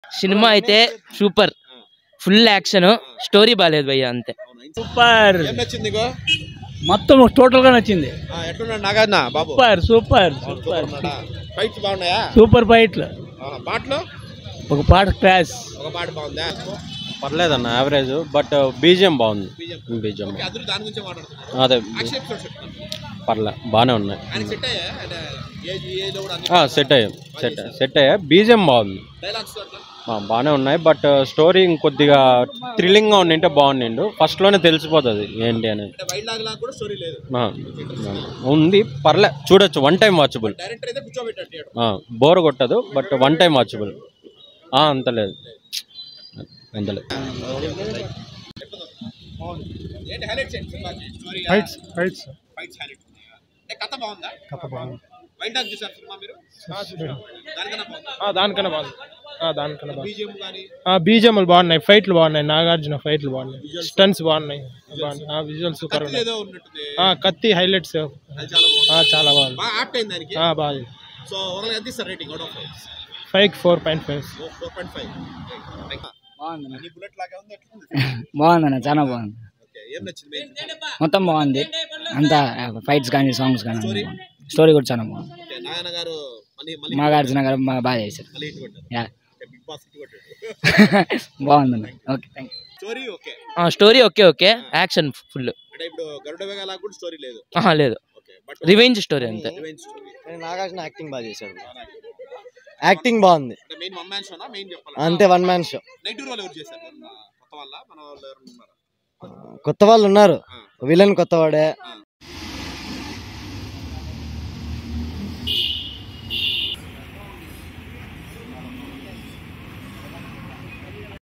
Cinema అయితే super full action story బాగాలేదు భయ్య అంతే సూపర్ ఏం నచ్చింది నీకు మొత్తం టోటల్ గా నచ్చింది ఆ, ఎట్లున్నాడు Nagarjuna babu super super super fights బాగున్నాయా సూపర్ ఫైట్లు ఆ, పాటలు ఒక పాట క్రాష్ ఒక పాట బాగుందా పర్లేదన్న యావరేజ్ బట్ బీజిఎం బాగుంది BGM. బీజిఎం ఓకే, అందరూ దాని గురించి మాట్లాడుతున్నారు అదే యాక్షన్ ఎపిసోడ్స్ చెప్తున్నారు పర్లే బాగానే ఉన్నాయి ఆయనకి సెట్ అయ్యా అంటే ఏజ్ ఏజ్ కూడా అన్ని సెట్ అయ్యాయి సెట్ సెట్ అయ్యా బీజిఎం బాగుంది డైలాగ్స్ అట్లా ఆ, బాగానే ఉన్నాయి బట్ స్టోరీ ఇంకొద్దిగా థ్రిల్లింగ్గా ఉండింటే బాగుండిండు ఫస్ట్లోనే తెలిసిపోతుంది ఏంటి అనేది అంటే వైల్డ్ లాగ్ లాగా కూడా స్టోరీ లేదు ఆ, ఉంది పర్లే చూడొచ్చు వన్ టైం వాచబుల్ డైరెక్టర్ అయితే కూర్చోబెట్టాడు థియేటర్ బోర్ కొట్టదు బట్ వన్ టైం వాచబుల్ అంత లేదు అంత లేదు ఏంటి హైలైట్స్ ఏంటి సినిమాకి story fights fights fights highlight అంటే కథ బాగుందా కథ బాగుంది వైల్డ్ లాగ్ చూసారు సినిమా మీరు దానికన్నా బాగుందా ఆ, దానికన్నా బాగుంది ఆ, దానికన్నా బాగుంది బీజిఎం కానీ ఆ బీజిఎంలు బాగున్నాయి ఫైట్లు బాగున్నాయి నాగార్జున ఫైట్లు బాగున్నాయి స్టన్స్ బాగున్నాయి బాగున్నాయి విజువల్ సూపర్ ఉన్నాయి ఏదో ఉన్నట్టుంది ఆ, కత్తి హైలైట్స్ అది చాలా బాగుంది చాలా బాగుంది బాగా యాక్ట్ అయింది దానికి ఆ, బాగుంది సో ఓవరాల్ ఎంత ఇస్తారు rating out of five four point five four point five అన్ని బుల్లెట్ లాగా ఉంది ఎట్లుంది బాగుందన్న చాలా బాగుంది ఓకే ఏం నచ్చింది మెయిన్ మొత్తం బాగుంది అంతా ఫైట్స్ కానీ సాంగ్స్ కానీ స్టోరీ కూడా చాలా బాగుంది ఓకే నారాయణ గారు మళ్ళీ మళ్ళీ నాగార్జున గారు బా- బాగా చేశారు మళ్ళీ హిట్ కొట్టారు yeah okay, big boss hit కొట్టాడు బాగుందన్న okay thank story okay story okay okay action full అంటే ఇప్పుడు గరుడ వేగలా కూడా స్టోరీ లేదు లేదు ఓకే బట్ రివెంజ్ స్టోరీ అంతే రివెంజ్ స్టోరీ నాగార్జున యాక్టింగ్ బాగా చేశాడు యాక్టింగ్ బాగుంది అంటే మెయిన్ వన్ మ్యాన్ షోనా మెయిన్ చెప్పాలి అంతే one man show negative role ఎవరు చేశారు ఎవరన్నా కొత్త వాళ్ళ మన వాళ్ళు ఎవరు ఉన్నారు కొత్త వాళ్ళు ఉన్నారు విలన్ కొత్తవాడే